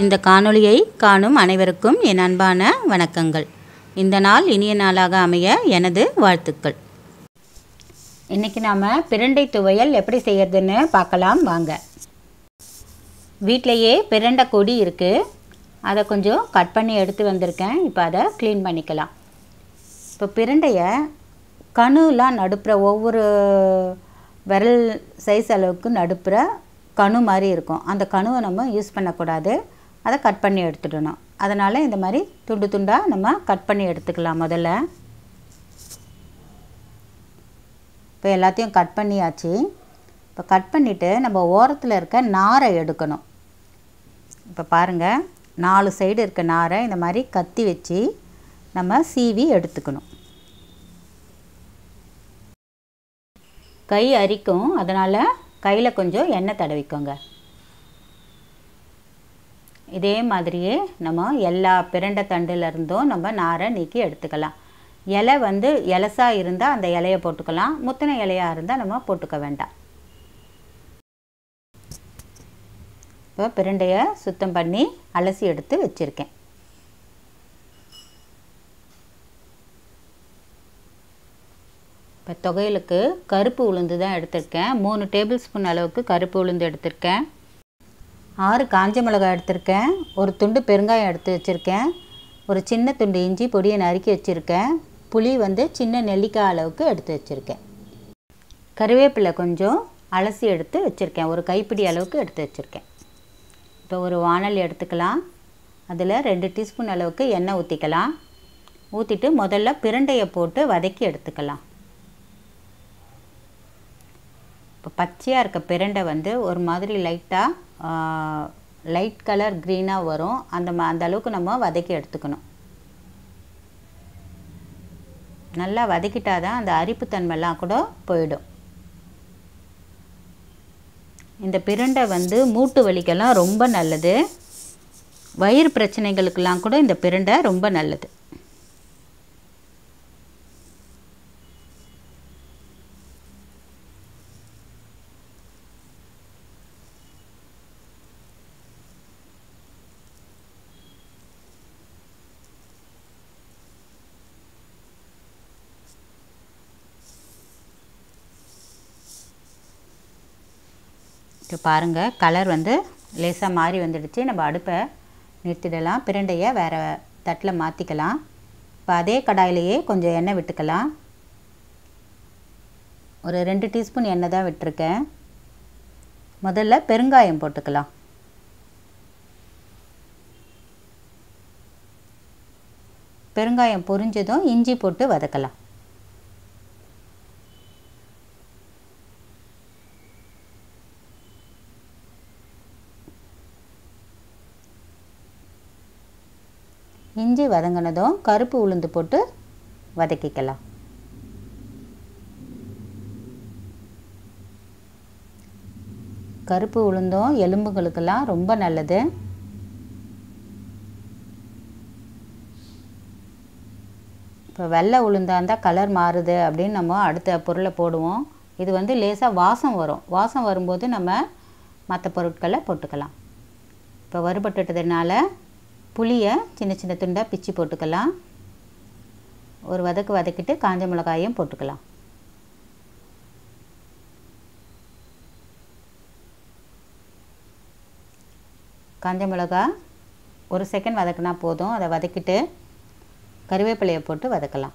இந்த காணொளியை காணும் அனைவருக்கும் என் அன்பான வணக்கங்கள் இந்த நாள் இனிய நாளாக அமைய எனது வாழ்த்துக்கள் இன்றைக்கி நாம் பிரண்டை துவையல் எப்படி செய்யறதுன்னு பார்க்கலாம் வாங்க வீட்டிலையே பிரண்டை கொடி இருக்குது அதை கொஞ்சம் கட் பண்ணி எடுத்து வந்திருக்கேன் இப்போ அதை க்ளீன் பண்ணிக்கலாம் இப்போ பிரண்டையை கணுலாம் நடுப்புற ஒவ்வொரு விரல் சைஸ் அளவுக்கு நடுப்புற கணு மாதிரி இருக்கும் அந்த கணுவை நம்ம யூஸ் பண்ணக்கூடாது அதை கட் பண்ணி எடுத்துடணும் அதனால் இந்த மாதிரி துண்டு துண்டாக நம்ம கட் பண்ணி எடுத்துக்கலாம் முதல்ல இப்போ எல்லாத்தையும் கட் பண்ணியாச்சு இப்போ கட் பண்ணிவிட்டு நம்ம ஓரத்தில் இருக்க நாரை எடுக்கணும் இப்போ பாருங்கள் நாலு சைடு இருக்க நாரை இந்த மாதிரி கத்தி வச்சு நம்ம சீவி எடுத்துக்கணும் கை அரிக்கும் அதனால் கையில் கொஞ்சம் எண்ணெய் தடவிக்கோங்க இதே மாதிரியே நம்ம எல்லா பிரண்டை தண்டுலேருந்தும் நம்ம நாரை நீக்கி எடுத்துக்கலாம் இலை வந்து இலசாக இருந்தால் அந்த இலையை போட்டுக்கலாம் முத்தின இலையாக இருந்தால் நம்ம போட்டுக்க வேண்டாம் இப்போ பிரண்டையை சுத்தம் பண்ணி அலசி எடுத்து வச்சுருக்கேன் இப்போ தொகையிலுக்கு கருப்பு உளுந்து தான் எடுத்திருக்கேன் மூணு டேபிள் ஸ்பூன் அளவுக்கு கருப்பு உளுந்து எடுத்திருக்கேன் ஆறு காஞ்ச மிளகாய் எடுத்திருக்கேன் ஒரு துண்டு பெருங்காயம் எடுத்து வச்சுருக்கேன் ஒரு சின்ன துண்டு இஞ்சி பொடியை நறுக்கி வச்சுருக்கேன் புளி வந்து சின்ன நெல்லிக்காய் அளவுக்கு எடுத்து வச்சுருக்கேன் கருவேப்பிலை கொஞ்சம் அலசி எடுத்து வச்சுருக்கேன் ஒரு கைப்பிடி அளவுக்கு எடுத்து வச்சுருக்கேன் இப்போ ஒரு வானல் எடுத்துக்கலாம் அதில் ரெண்டு டீஸ்பூன் அளவுக்கு எண்ணெய் ஊற்றிக்கலாம் ஊற்றிட்டு முதல்ல பிரண்டையை போட்டு வதக்கி எடுத்துக்கலாம் இப்போ பச்சையாக இருக்க பிரண்டை வந்து ஒரு மாதிரி லைட்டாக லைட் கலர் க்ரீனாக வரும் அந்த மா அந்த அளவுக்கு நம்ம வதக்கி எடுத்துக்கணும் நல்லா வதக்கிட்டால் தான் அந்த அரிப்புத்தன்மைலாம் கூட போயிடும் இந்த பிரண்டை வந்து மூட்டு வலிக்கெல்லாம் ரொம்ப நல்லது வயிறு பிரச்சனைகளுக்கெல்லாம் கூட இந்த பிரண்டை ரொம்ப நல்லது இப்போ பாருங்கள் கலர் வந்து லேசாக மாறி வந்துடுச்சு நம்ம அடுப்பை நிறுத்திடலாம் பிரண்டையை வேறு தட்டில் மாற்றிக்கலாம் இப்போ அதே கடாயிலையே கொஞ்சம் எண்ணெய் விட்டுக்கலாம் ஒரு ரெண்டு டீஸ்பூன் எண்ணெய் தான் விட்டுருக்கேன் முதல்ல பெருங்காயம் போட்டுக்கலாம் பெருங்காயம் பொரிஞ்சதும் இஞ்சி போட்டு வதக்கலாம் இஞ்சி வதங்கினதும் கருப்பு உளுந்து போட்டு வதக்கிக்கலாம் கருப்பு உளுந்தும் எலும்புகளுக்கெல்லாம் ரொம்ப நல்லது இப்போ வெள்ளை உளுந்தாக இருந்தால் கலர் மாறுது அப்படின்னு நம்ம அடுத்த பொருளை போடுவோம் இது வந்து லேசாக வாசம் வரும் வாசம் வரும்போது நம்ம மற்ற பொருட்களை போட்டுக்கலாம் இப்போ வறுபட்டுட்டதுனால புளியை சின்ன சின்ன துண்டாக பிச்சு போட்டுக்கலாம் ஒரு வதக்கு வதக்கிட்டு காஞ்ச மிளகாயும் போட்டுக்கலாம் காஞ்ச மிளகா ஒரு செகண்ட் வதக்குனா போதும் அதை வதக்கிட்டு கருவேப்பிலையை போட்டு வதக்கலாம்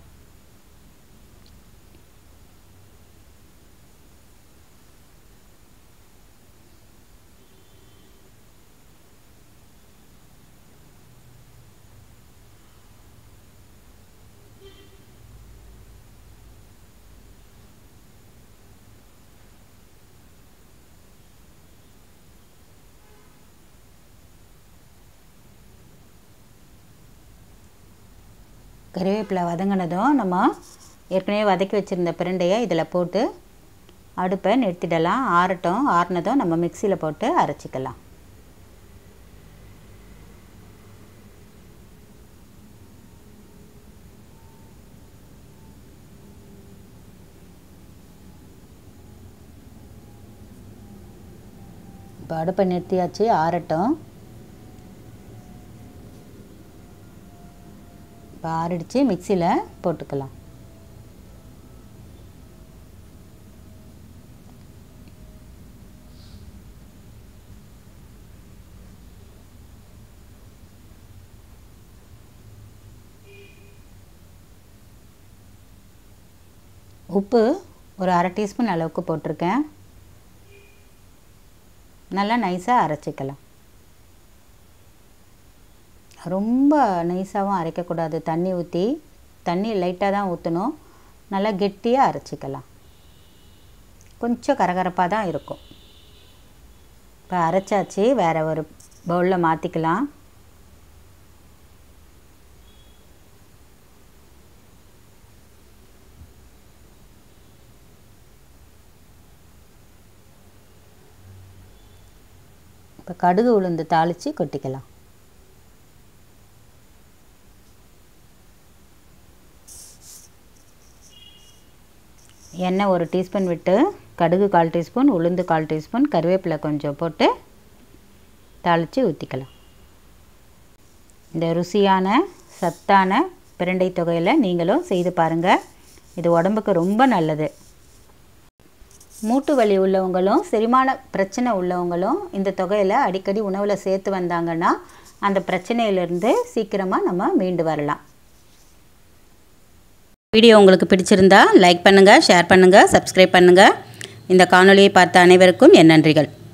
கருவேப்பிலை வதங்கினதும் நம்ம ஏற்கனவே வதக்கி வச்சுருந்த பிரண்டையை இதில் போட்டு அடுப்பை நிறுத்திடலாம் ஆறட்டும் ஆறுனதும் நம்ம மிக்சியில் போட்டு அரைச்சிக்கலாம் இப்போ அடுப்பை நிறுத்தியாச்சு ஆறட்டும் இப்போ ஆறிடுச்சு மிக்சியில் போட்டுக்கலாம் உப்பு ஒரு அரை டீஸ்பூன் அளவுக்கு போட்டிருக்கேன் நல்லா நைஸாக அரைச்சிக்கலாம் ரொம்ப நைஸாகவும் அரைக்கக்கூடாது தண்ணி ஊற்றி தண்ணி லைட்டாக தான் ஊற்றணும் நல்லா கெட்டியாக அரைச்சிக்கலாம் கொஞ்சம் கரகரப்பாக தான் இருக்கும் இப்போ அரைச்சாச்சு வேறு ஒரு பவுலில் மாற்றிக்கலாம் இப்போ கடுகு உளுந்து தாளித்து கொட்டிக்கலாம் எண்ணெய் ஒரு டீஸ்பூன் விட்டு கடுகு கால் டீஸ்பூன் உளுந்து கால் டீஸ்பூன் கருவேப்பிலை கொஞ்சம் போட்டு தாளித்து ஊற்றிக்கலாம் இந்த ருசியான சத்தான பிரண்டை தொகையில் நீங்களும் செய்து பாருங்கள் இது உடம்புக்கு ரொம்ப நல்லது மூட்டு வலி உள்ளவங்களும் செரிமான பிரச்சனை உள்ளவங்களும் இந்த தொகையில் அடிக்கடி உணவில் சேர்த்து வந்தாங்கன்னா அந்த பிரச்சனையிலேருந்து சீக்கிரமாக நம்ம மீண்டு வரலாம் வீடியோ உங்களுக்கு பிடிச்சிருந்தா லைக் பண்ணுங்கள் ஷேர் பண்ணுங்கள் சப்ஸ்கிரைப் பண்ணுங்கள் இந்த காணொலியை பார்த்த அனைவருக்கும் என் நன்றிகள்